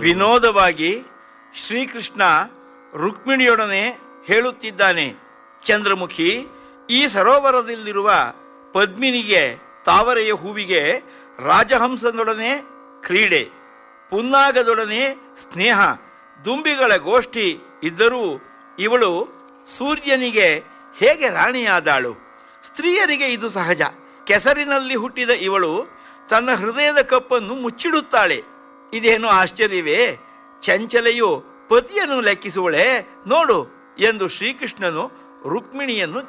ವಿನೋದವಾಗಿ ಶ್ರೀಕೃಷ್ಣ ರುಕ್ಮಿಣಿಯೊಡನೆ ಹೇಳುತ್ತಿದ್ದಾನೆ ಚಂದ್ರಮುಖಿ ಈ ಸರೋವರದಲ್ಲಿರುವ ಪದ್ಮಿನಿಗೆ ತಾವರೆಯ ಹೂವಿಗೆ ರಾಜಹಂಸನೊಡನೆ ಕ್ರೀಡೆ ಪುನ್ನಾಗದೊಡನೆ ಸ್ನೇಹ ದುಂಬಿಗಳ ಗೋಷ್ಠಿ ಇದ್ದರೂ ಇವಳು ಸೂರ್ಯನಿಗೆ ಹೇಗೆ ರಾಣಿಯಾದಾಳು ಸ್ತ್ರೀಯರಿಗೆ ಇದು ಸಹಜ ಕೆಸರಿನಲ್ಲಿ ಹುಟ್ಟಿದ ಇವಳು ತನ್ನ ಹೃದಯದ ಕಪ್ಪನ್ನು ಮುಚ್ಚಿಡುತ್ತಾಳೆ ಇದೇನು ಆಶ್ಚರ್ಯವೇ ಚಂಚಲೆಯು ಪತಿಯನ್ನು ಲೆಕ್ಕಿಸುವಳೆ ನೋಡು ಎಂದು ಶ್ರೀಕೃಷ್ಣನು ರುಕ್ಮಿಣಿಯನ್ನು